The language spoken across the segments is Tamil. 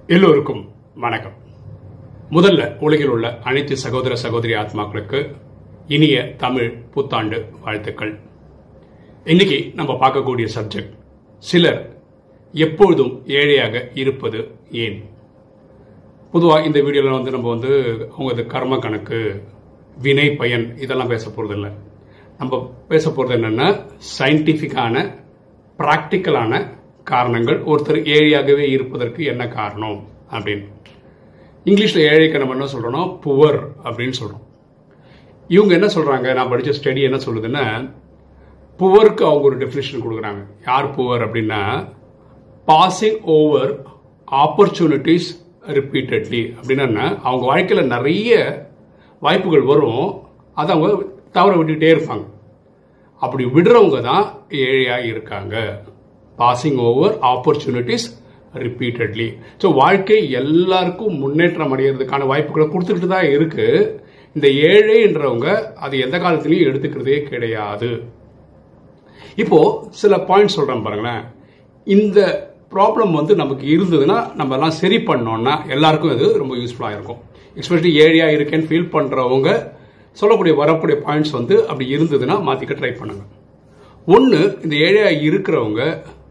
எல்லோருக்கும் வணக்கம் முதல்ல உலகில் உள்ள அனைத்து சகோதர சகோதரி ஆத்மாக்களுக்கு இனிய தமிழ் புத்தாண்டு வாழ்த்துக்கள் இன்னைக்கு நம்ம பார்க்கக்கூடிய சப்ஜெக்ட் சிலர் எப்பொழுதும் ஏழையாக இருப்பது ஏன் பொதுவாக இந்த வீடியோவில் வந்து நம்ம வந்து அவங்க கர்ம கணக்கு வினை பயன் இதெல்லாம் பேச போகிறதில்ல நம்ம பேச போகிறது என்னென்னா சயின்டிஃபிக்கான ப்ராக்டிக்கலான காரணங்கள் ஒருத்தர் ஏழையாகவே இருப்பதற்கு என்ன காரணம் அப்படின்னு இங்கிலீஷில் ஏழைக்கு நம்ம என்ன சொல்கிறோம்னா புவர் அப்படின்னு சொல்கிறோம் இவங்க என்ன சொல்கிறாங்க நான் படித்த ஸ்டடி என்ன சொல்லுதுன்னா புவருக்கு அவங்க ஒரு டெஃபினேஷன் கொடுக்குறாங்க யார் புவர் அப்படின்னா பாசிங் ஓவர் ஆப்பர்ச்சுனிட்டிஸ் ரிப்பீட்டட்லி அப்படின்னா அவங்க வாழ்க்கையில் நிறைய வாய்ப்புகள் வரும் அதை அவங்க தவற விட்டுக்கிட்டே இருப்பாங்க அப்படி விடுறவங்க தான் ஏழையாக இருக்காங்க passing over opportunities repeatedly so வாழ்க்கை எல்லாருக்கும் முன்னேற்றம் அடைகிறதுக்கான வாய்ப்புகளை கொடுத்துக்கிட்டு தான் இருக்கு இந்த ஏழைன்றவங்க அது எந்த காலத்துலையும் எடுத்துக்கிறதே கிடையாது இப்போ சில பாயிண்ட் சொல்றேன் பாருங்களேன் இந்த ப்ராப்ளம் வந்து நமக்கு இருந்ததுன்னா நம்ம எல்லாம் சரி பண்ணோம்னா எல்லாருக்கும் இது ரொம்ப யூஸ்ஃபுல்லாக இருக்கும் எஸ்பெஷலி ஏரியா இருக்கேன்னு ஃபீல் பண்ணுறவங்க சொல்லக்கூடிய வரக்கூடிய பாயிண்ட்ஸ் வந்து அப்படி இருந்ததுன்னா மாற்றிக்க ட்ரை பண்ணுங்க ஒன்று இந்த ஏரியா இருக்கிறவங்க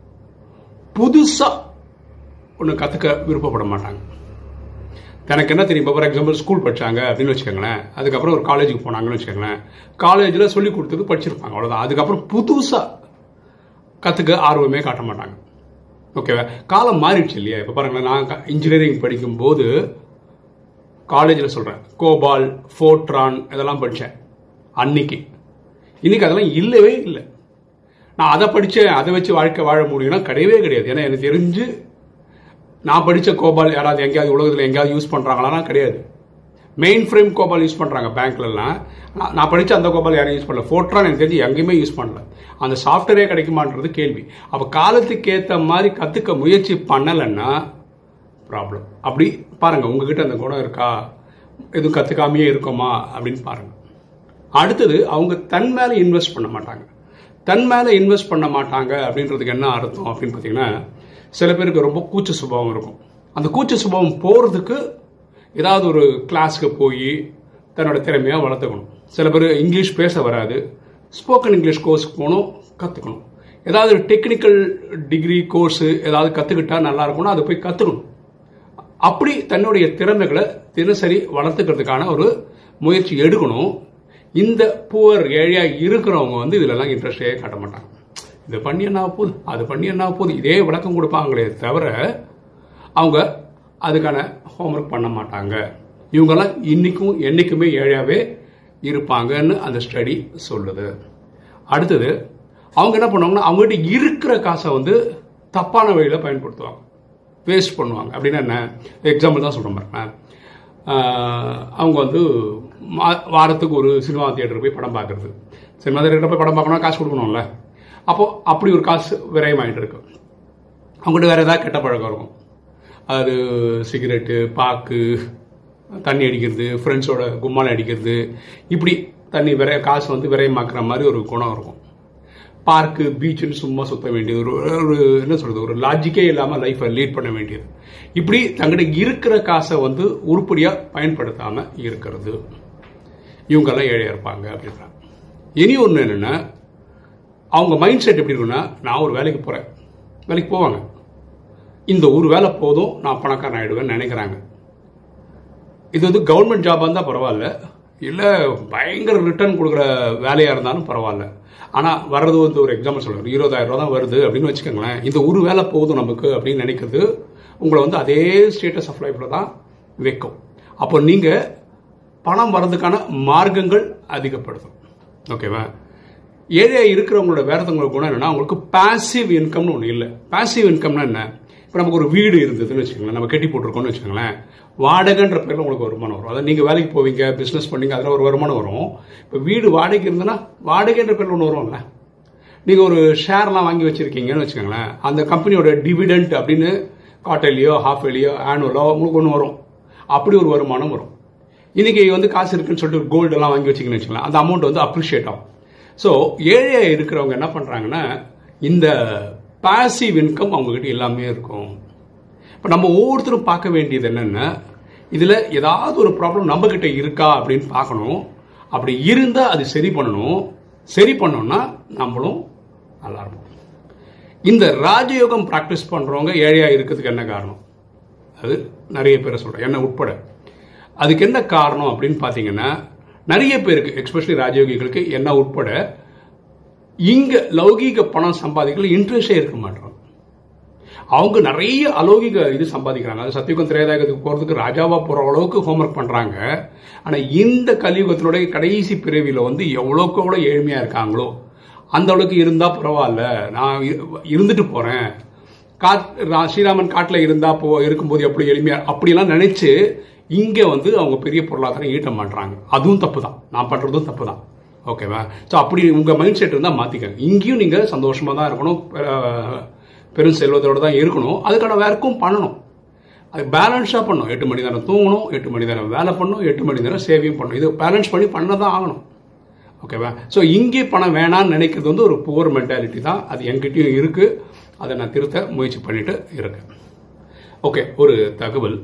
புதுசாக ஒன்று கற்றுக்க விருப்பப்பட மாட்டாங்க தனக்கு என்ன தெரியும் இப்போ ஃபார் எக்ஸாம்பிள் ஸ்கூல் படித்தாங்க அப்படின்னு வச்சுக்கோங்களேன் அதுக்கப்புறம் ஒரு காலேஜுக்கு போனாங்கன்னு வச்சுக்கோங்களேன் காலேஜில் சொல்லி கொடுத்தது படிச்சிருப்பாங்க அவ்வளோதான் அதுக்கப்புறம் புதுசாக கற்றுக்க ஆர்வமே காட்ட மாட்டாங்க ஓகேவா காலம் மாறிடுச்சு இல்லையா இப்போ பாருங்களேன் நான் இன்ஜினியரிங் படிக்கும்போது காலேஜில் சொல்கிறேன் கோபால் ஃபோட்ரான் இதெல்லாம் படித்தேன் அன்னைக்கு இன்னைக்கு அதெல்லாம் இல்லவே இல்லை நான் அதை படித்தேன் அதை வச்சு வாழ்க்கை வாழ முடியும்னா கிடையவே கிடையாது ஏன்னா எனக்கு தெரிஞ்சு நான் படித்த கோபால் யாராவது எங்கேயாவது உலகத்தில் எங்கேயாவது யூஸ் பண்ணுறாங்களான்னா கிடையாது மெயின் ஃப்ரேம் கோபால் யூஸ் பண்ணுறாங்க பேங்க்லலாம் நான் படித்த அந்த கோபால் யாரும் யூஸ் பண்ணல ஃபோட்ரான் எனக்கு தெரிஞ்சு எங்கேயுமே யூஸ் பண்ணல அந்த சாஃப்ட்வேரே கிடைக்குமான்றது கேள்வி அப்போ காலத்துக்கு ஏற்ற மாதிரி கற்றுக்க முயற்சி பண்ணலைன்னா ப்ராப்ளம் அப்படி பாருங்கள் உங்ககிட்ட அந்த குணம் இருக்கா எதுவும் கற்றுக்காமையே இருக்கோமா அப்படின்னு பாருங்கள் அடுத்தது அவங்க தன் மேலே இன்வெஸ்ட் பண்ண மாட்டாங்க தன் மேலே இன்வெஸ்ட் பண்ண மாட்டாங்க அப்படின்றதுக்கு என்ன அர்த்தம் அப்படின்னு பார்த்தீங்கன்னா சில பேருக்கு ரொம்ப கூச்ச சுபாவம் இருக்கும் அந்த கூச்ச சுபாவம் போகிறதுக்கு ஏதாவது ஒரு கிளாஸ்க்கு போய் தன்னோட திறமையாக வளர்த்துக்கணும் சில பேர் இங்கிலீஷ் பேச வராது ஸ்போக்கன் இங்கிலீஷ் கோர்ஸ்க்கு போகணும் கற்றுக்கணும் ஏதாவது டெக்னிக்கல் டிகிரி கோர்ஸு ஏதாவது கற்றுக்கிட்டா நல்லா இருக்கும்னா அதை போய் கற்றுக்கணும் அப்படி தன்னுடைய திறமைகளை தினசரி வளர்த்துக்கிறதுக்கான ஒரு முயற்சி எடுக்கணும் இந்த புவர் ஏழையா இருக்கிறவங்க வந்து இதுலலாம் இன்ட்ரெஸ்டே காட்ட மாட்டாங்க இது பண்ணி என்ன போகுது அது பண்ணி என்ன போகுது இதே விளக்கம் கொடுப்பாங்களே தவிர அவங்க அதுக்கான ஹோம்ஒர்க் பண்ண மாட்டாங்க இவங்கெல்லாம் இன்னைக்கும் என்னைக்குமே ஏழையாவே இருப்பாங்கன்னு அந்த ஸ்டடி சொல்லுது அடுத்தது அவங்க என்ன பண்ணுவாங்கன்னா அவங்ககிட்ட இருக்கிற காசை வந்து தப்பான வழியில் பயன்படுத்துவாங்க வேஸ்ட் பண்ணுவாங்க அப்படின்னா என்ன எக்ஸாம்பிள் தான் சொல்கிறேன் பாருங்க அவங்க வந்து வாரத்துக்கு ஒரு சினிமா தியேட்டர் போய் படம் பார்க்குறது சினிமா தியேட்டர் போய் படம் பார்க்கணும் காசு கொடுக்கணும்ல அப்போது அப்படி ஒரு காசு விரயமாயிட்டு இருக்கு அவங்ககிட்ட வேறு ஏதாவது கெட்ட பழக்கம் இருக்கும் அது சிகரெட்டு பாக்கு தண்ணி அடிக்கிறது ஃப்ரெண்ட்ஸோட கும்மாலை அடிக்கிறது இப்படி தண்ணி விரை காசு வந்து விரயமாக்குற மாதிரி ஒரு குணம் இருக்கும் பார்க்கு பீச்சுன்னு சும்மா சுத்த வேண்டியது ஒரு ஒரு என்ன சொல்றது ஒரு லாஜிக்கே இல்லாமல் லைஃப்பை லீட் பண்ண வேண்டியது இப்படி தங்கிட்ட இருக்கிற காசை வந்து உருப்படியாக பயன்படுத்தாம இருக்கிறது இவங்கெல்லாம் ஏழையா இருப்பாங்க அப்படின்றாங்க இனி ஒன்று என்னென்னா அவங்க மைண்ட் செட் எப்படி இருக்குன்னா நான் ஒரு வேலைக்கு போகிறேன் வேலைக்கு போவாங்க இந்த ஒரு வேலை போதும் நான் பணக்காரன் ஆகிடுவேன்னு நினைக்கிறாங்க இது வந்து கவர்மெண்ட் ஜாபாக இருந்தால் பரவாயில்ல இல்லை பயங்கர ரிட்டர்ன் கொடுக்குற வேலையாக இருந்தாலும் பரவாயில்ல ஆனால் வர்றது வந்து ஒரு எக்ஸாம்பிள் சொல்லுங்கள் இருபதாயிரம் ரூபா தான் வருது அப்படின்னு வச்சுக்கோங்களேன் இந்த ஒரு வேலை போதும் நமக்கு அப்படின்னு நினைக்கிறது உங்களை வந்து அதே ஸ்டேட்டஸ் ஆஃப் லைஃப்பில் தான் வைக்கும் அப்போ நீங்கள் பணம் வர்றதுக்கான மார்க்கங்கள் அதிகப்படுத்தும் ஓகேவா ஏழையாக இருக்கிறவங்களோட வேறத்தவங்களோட குணம் என்னன்னா அவங்களுக்கு பாசிவ் இன்கம்னு ஒன்று இல்லை பாசிவ் இன்கம்னா என்ன இப்போ நமக்கு ஒரு வீடு இருந்ததுன்னு வச்சுக்கோங்களேன் நம்ம கட்டி போட்டிருக்கோம்னு வச்சுக்கோங்களேன் வாடகைன்ற பேரில் உங்களுக்கு வருமானம் வரும் அதாவது நீங்கள் வேலைக்கு போவீங்க பிஸ்னஸ் பண்ணீங்க அதில் ஒரு வருமானம் வரும் இப்போ வீடு வாடகை இருந்ததுன்னா வாடகைன்ற பேரில் ஒன்று வரும்ல நீங்கள் ஒரு ஷேர்லாம் வாங்கி வச்சுருக்கீங்கன்னு வச்சுக்கோங்களேன் அந்த கம்பெனியோட டிவிடெண்ட் அப்படின்னு குவார்டர்லியோ ஹாஃப் இயர்லியோ ஆனுவலோ உங்களுக்கு ஒன்று வரும் அப்படி ஒரு வருமானம் வரும் இன்னைக்கு வந்து காசு இருக்குன்னு சொல்லிட்டு கோல்டு எல்லாம் வாங்கி வச்சிங்கன்னு வச்சுக்கலாம் அந்த அமௌண்ட் வந்து அப்ரிஷியேட் ஆகும் ஸோ ஏழையாக இருக்கிறவங்க என்ன பண்ணுறாங்கன்னா இந்த பாசிவ் இன்கம் அவங்ககிட்ட எல்லாமே இருக்கும் இப்போ நம்ம ஒவ்வொருத்தரும் பார்க்க வேண்டியது என்னென்னா இதில் ஏதாவது ஒரு ப்ராப்ளம் நம்மக்கிட்ட இருக்கா அப்படின்னு பார்க்கணும் அப்படி இருந்தால் அது சரி பண்ணணும் சரி பண்ணோம்னா நம்மளும் நல்லா இருப்போம் இந்த ராஜயோகம் ப்ராக்டிஸ் பண்ணுறவங்க ஏழையாக இருக்கிறதுக்கு என்ன காரணம் அது நிறைய பேரை சொல்கிறேன் என்ன உட்பட அதுக்கு என்ன காரணம் அப்படின்னு பார்த்தீங்கன்னா நிறைய பேருக்கு எக்ஸ்பெஷலி ராஜயோகிகளுக்கு என்ன உட்பட இங்கே லௌகீக பணம் சம்பாதிக்கல இன்ட்ரெஸ்டே இருக்க மாட்டோம் அவங்க நிறைய அலௌகிக இது சம்பாதிக்கிறாங்க அது சத்தியுகம் திரேதாயகத்துக்கு போகிறதுக்கு ராஜாவா போகிற அளவுக்கு ஹோம்ஒர்க் பண்ணுறாங்க ஆனால் இந்த கலியுகத்தினுடைய கடைசி பிறவியில் வந்து எவ்வளோக்கு எவ்வளோ ஏழ்மையாக இருக்காங்களோ அந்த அளவுக்கு இருந்தால் பரவாயில்ல நான் இருந்துட்டு போகிறேன் காட் ஸ்ரீராமன் காட்டில் இருந்தால் போ இருக்கும்போது எப்படி எளிமையாக அப்படிலாம் நினச்சி இங்கே வந்து அவங்க பெரிய பொருளாதாரம் ஈட்ட மாட்டுறாங்க அதுவும் தப்பு தான் நான் பண்ணுறதும் தப்பு தான் ஓகேவா ஸோ அப்படி உங்கள் மைண்ட் செட் இருந்தால் மாற்றிக்கங்க இங்கேயும் நீங்கள் சந்தோஷமாக தான் இருக்கணும் பெரும் செல்வத்தோடு தான் இருக்கணும் அதுக்கான வேர்க்கும் பண்ணணும் அது பேலன்ஸாக பண்ணணும் எட்டு மணி நேரம் தூங்கணும் எட்டு மணி நேரம் வேலை பண்ணணும் எட்டு மணி நேரம் சேவிங் பண்ணணும் இது பேலன்ஸ் பண்ணி பண்ண தான் ஆகணும் ஓகேவா ஸோ இங்கே பணம் வேணான்னு நினைக்கிறது வந்து ஒரு புவர் மென்டாலிட்டி தான் அது என்கிட்டயும் இருக்குது அதை நான் திருத்த முயற்சி பண்ணிட்டு இருக்கேன் ஓகே ஒரு தகவல்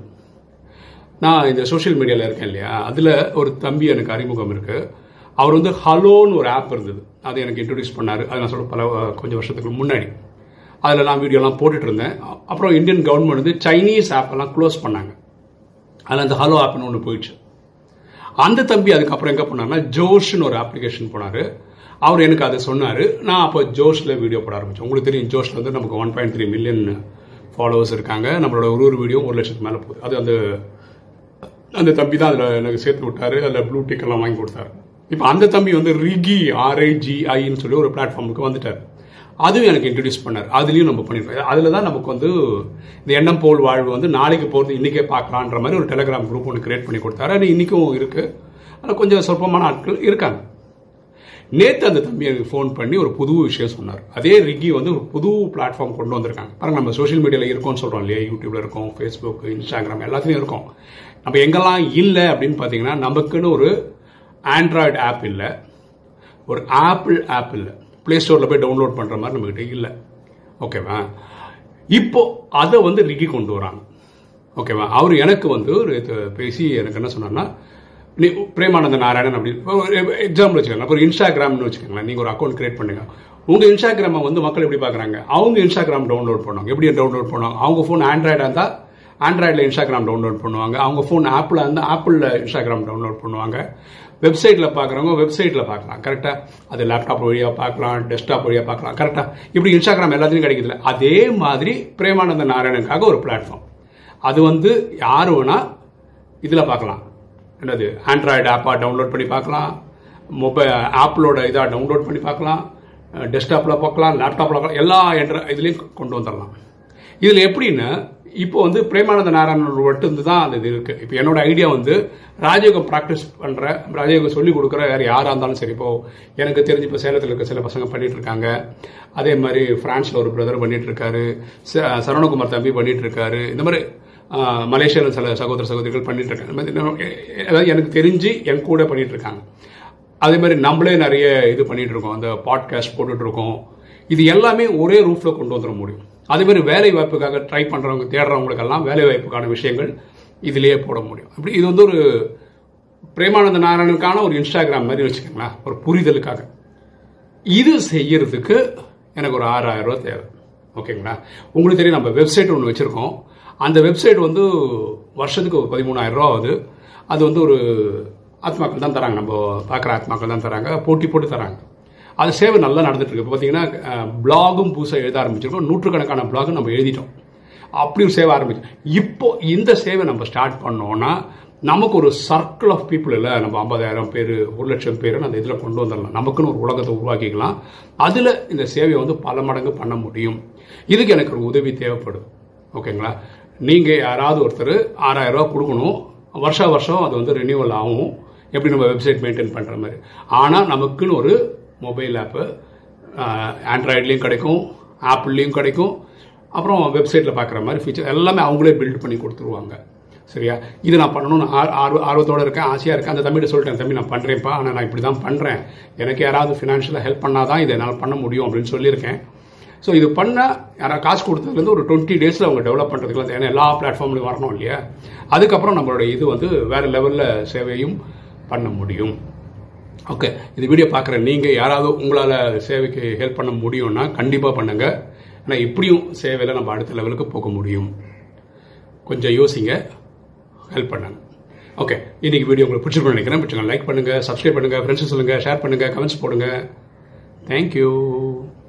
நான் இந்த சோஷியல் மீடியாவில் இருக்கேன் இல்லையா அதில் ஒரு தம்பி எனக்கு அறிமுகம் இருக்குது அவர் வந்து ஹலோன்னு ஒரு ஆப் இருந்தது அதை எனக்கு இன்ட்ரடியூஸ் பண்ணார் அதை நான் சொல்ல பல கொஞ்சம் வருஷத்துக்கு முன்னாடி அதில் நான் வீடியோலாம் போட்டுட்டு இருந்தேன் அப்புறம் இந்தியன் கவர்மெண்ட் வந்து சைனீஸ் ஆப்பெல்லாம் க்ளோஸ் பண்ணாங்க அதில் அந்த ஹலோ ஆப்னு ஒன்று போயிடுச்சு அந்த தம்பி அதுக்கப்புறம் எங்கே பண்ணார்னா ஜோஷ்னு ஒரு அப்ளிகேஷன் போனார் அவர் எனக்கு அதை சொன்னார் நான் அப்போ ஜோஷில் வீடியோ போட ஆரம்பித்தேன் உங்களுக்கு தெரியும் ஜோஷில் வந்து நமக்கு one point three million followers இருக்காங்க நம்மளோட ஒரு ஒரு வீடியோ ஒரு லட்சத்துக்கு மேலே போகுது அது அந்த அந்த தம்பி தான் அதில் எனக்கு சேர்த்து விட்டாரு அதில் ப்ளூ டிக் எல்லாம் வாங்கி கொடுத்தாரு இப்போ அந்த தம்பி வந்து ரிகி ஆர்ஐஜிஐன்னு சொல்லி ஒரு பிளாட்ஃபார்முக்கு வந்துட்டார் அதுவும் எனக்கு இன்ட்ரடியூஸ் பண்ணார் அதுலேயும் நம்ம பண்ணியிருக்கோம் அதில் தான் நமக்கு வந்து இந்த எண்ணம் போல் வாழ்வு வந்து நாளைக்கு போகிறது இன்றைக்கே பார்க்கலான்ற மாதிரி ஒரு டெலிகிராம் குரூப் ஒன்று கிரியேட் பண்ணி கொடுத்தாரு அது இன்றைக்கும் இருக்குது அதில் கொஞ்சம் சொற்பமான ஆட்கள் இருக்காங்க நேற்று அந்த தம்பி எனக்கு ஃபோன் பண்ணி ஒரு புது விஷயம் சொன்னார் அதே ரிக்கி வந்து ஒரு புது பிளாட்ஃபார்ம் கொண்டு வந்திருக்காங்க பாருங்க நம்ம சோஷியல் மீடியாவில் இருக்கோம்னு சொல்கிறோம் இல்லையா யூடியூப்ல இருக்கோம் ஃபேஸ்புக் இன்ஸ்டாகிராம் எல்லாத்துலேயும் இருக்கோம் நம்ம எங்கெல்லாம் இல்லை அப்படின்னு பார்த்தீங்கன்னா நமக்குன்னு ஒரு ஆண்ட்ராய்டு ஆப் இல்லை ஒரு ஆப்பிள் ஆப் இல்லை ப்ளே ஸ்டோரில் போய் டவுன்லோட் பண்ணுற மாதிரி நம்மகிட்ட இல்லை ஓகேவா இப்போ அதை வந்து ரிக்கி கொண்டு வராங்க ஓகேவா அவர் எனக்கு வந்து ஒரு பேசி எனக்கு என்ன சொன்னார்னா நீ பிரேமானந்த நாராயணன் அப்படி எக்ஸாம்பிள் வச்சுக்கலாம் ஒரு இன்ஸ்டாகிராம்னு வச்சுக்கோங்களேன் நீங்கள் ஒரு அக்கௌண்ட் கிரியேட் பண்ணுங்க உங்கள் இன்ஸ்டாகிராமை வந்து மக்கள் எப்படி பார்க்குறாங்க அவங்க இன்ஸ்டாகிராம் டவுன்லோட் பண்ணுவாங்க எப்படி டவுன்லோட் பண்ணுவாங்க அவங்க ஃபோன் ஆண்ட்ராய்டாக இருந்தால் ஆண்ட்ராய்டில் இன்ஸ்டாகிராம் டவுன்லோட் பண்ணுவாங்க அவங்க ஃபோன் ஆப்பில் இருந்தால் ஆப்பிளில் இன்ஸ்டாகிராம் டவுன்லோட் பண்ணுவாங்க வெப்சைட்டில் பார்க்குறவங்க வெப்சைட்டில் பார்க்கலாம் கரெக்டாக அது லேப்டாப் வழியாக பார்க்கலாம் டெஸ்க்டாப் வழியாக பார்க்கலாம் கரெக்டாக இப்படி இன்ஸ்டாகிராம் எல்லாத்தையும் கிடைக்குதுல அதே மாதிரி பிரேமானந்த நாராயணனுக்காக ஒரு பிளாட்ஃபார்ம் அது வந்து யார் வேணால் இதில் பார்க்கலாம் என்னது ஆண்ட்ராய்டு ஆப்பாக டவுன்லோட் பண்ணி பார்க்கலாம் மொபைல் ஆப்பிளோட இதாக டவுன்லோட் பண்ணி பார்க்கலாம் டெஸ்க்டாப்பில் பார்க்கலாம் லேப்டாப்பில் பார்க்கலாம் எல்லா என்ற இதுலேயும் கொண்டு வந்துடலாம் இதில் எப்படின்னா இப்போ வந்து பிரேமானந்த நாராயணன் மட்டும் தான் அந்த இது இருக்குது இப்போ என்னோட ஐடியா வந்து ராஜயோகம் ப்ராக்டிஸ் பண்ணுற ராஜயோகம் சொல்லிக் கொடுக்குற வேறு யாராக இருந்தாலும் சரி இப்போ எனக்கு தெரிஞ்சு இப்போ சேலத்தில் இருக்க சில பசங்க பண்ணிட்டு இருக்காங்க அதே மாதிரி ஃப்ரான்ஸில் ஒரு பிரதர் பண்ணிட்டு இருக்காரு சரவணகுமார் தம்பி பண்ணிட்டு இருக்காரு இந்த மாதிரி மலேசியாவில் சில சகோதர சகோதரிகள் பண்ணிட்டு இருக்காங்க அதாவது எனக்கு தெரிஞ்சு என் கூட பண்ணிட்டு இருக்காங்க அதே மாதிரி நம்மளே நிறைய இது பண்ணிட்டு இருக்கோம் அந்த பாட்காஸ்ட் போட்டுட்டு இருக்கோம் இது எல்லாமே ஒரே ரூஃப்ல கொண்டு வந்துட முடியும் அதே மாதிரி வேலை வாய்ப்புக்காக ட்ரை பண்றவங்க தேடுறவங்களுக்கெல்லாம் வேலை வாய்ப்புக்கான விஷயங்கள் இதுலயே போட முடியும் அப்படி இது வந்து ஒரு பிரேமானந்த நாராயணனுக்கான ஒரு இன்ஸ்டாகிராம் மாதிரி வச்சுக்கோங்களேன் ஒரு புரிதலுக்காக இது செய்யறதுக்கு எனக்கு ஒரு ஆறாயிரம் ரூபாய் தேவை ஓகேங்களா உங்களுக்கு தெரியும் நம்ம வெப்சைட் ஒன்று வச்சுருக்கோம் அந்த வெப்சைட் வந்து வருஷத்துக்கு பதிமூணாயிரம் ரூபா ஆகுது அது வந்து ஒரு ஆத்மாக்கள் தான் தராங்க நம்ம பார்க்குற ஆத்மாக்கள் தான் தராங்க போட்டி போட்டு தராங்க அது சேவை நல்லா நடந்துட்டு இருக்கு இப்போ பார்த்தீங்கன்னா பிளாகும் புதுசாக எழுத ஆரம்பிச்சிருக்கோம் நூற்றுக்கணக்கான பிளாகும் நம்ம எழுதிட்டோம் அப்படி ஒரு சேவை ஆரம்பிச்சோம் இப்போ இந்த சேவை நம்ம ஸ்டார்ட் பண்ணோம்னா நமக்கு ஒரு சர்க்கிள் ஆஃப் பீப்புள் இல்லை நம்ம ஐம்பதாயிரம் பேர் ஒரு லட்சம் பேர் அந்த இதில் கொண்டு வந்துடலாம் நமக்குன்னு ஒரு உலகத்தை உருவாக்கிக்கலாம் அதில் இந்த சேவையை வந்து பல மடங்கு பண்ண முடியும் இதுக்கு எனக்கு ஒரு உதவி தேவைப்படுது ஓகேங்களா நீங்கள் யாராவது ஒருத்தர் ஆறாயிரம் ரூபா கொடுக்கணும் வருஷா வருஷம் அது வந்து ரினியூவல் ஆகும் எப்படி நம்ம வெப்சைட் மெயின்டைன் பண்ணுற மாதிரி ஆனால் நமக்குன்னு ஒரு மொபைல் ஆப்பு ஆண்ட்ராய்ட்லேயும் கிடைக்கும் ஆப்பிள்லேயும் கிடைக்கும் அப்புறம் வெப்சைட்டில் பார்க்குற மாதிரி ஃபீச்சர் எல்லாமே அவங்களே பில்ட் பண்ணி கொடுத்துருவாங்க சரியா இது நான் பண்ணணும்னு ஆர்வ ஆர்வத்தோடு இருக்கேன் ஆசையாக இருக்கேன் அந்த தம்பிகிட்ட சொல்லிட்டேன் தம்பி நான் பண்ணுறேன்ப்பா ஆனால் நான் இப்படி தான் பண்ணுறேன் எனக்கு யாராவது ஃபினான்ஷியலாக ஹெல்ப் பண்ணால் தான் இதை என்னால் பண்ண முடியும் அப்படின்னு சொல்லியிருக்கேன் ஸோ இது பண்ணால் யாராவது காசு கொடுத்ததுலேருந்து ஒரு டுவெண்ட்டி டேஸில் அவங்க டெவலப் பண்ணுறதுக்குலாம் ஏன்னா எல்லா பிளாட்ஃபார்ம்லையும் வரணும் இல்லையா அதுக்கப்புறம் நம்மளோட இது வந்து வேறு லெவலில் சேவையும் பண்ண முடியும் ஓகே இந்த வீடியோ பார்க்குற நீங்கள் யாராவது உங்களால் சேவைக்கு ஹெல்ப் பண்ண முடியும்னா கண்டிப்பாக பண்ணுங்கள் ஆனால் இப்படியும் சேவையில் நம்ம அடுத்த லெவலுக்கு போக முடியும் கொஞ்சம் யோசிங்க ஹெல்ப் பண்ணுங்க ஓகே இன்னைக்கு வீடியோ உங்களுக்கு பிடிச்சிருக்கும்னு நினைக்கிறேன் பிடிச்சிங்க லைக் பண்ணுங்கள் சப்ஸ்கிரைப் பண்ணுங்கள் ஃப்ரெண்ட்ஸ் சொல்லுங்கள் ஷேர் பண்ணுங்கள் கமெண்ட்ஸ் போடுங்க தேங்க்யூ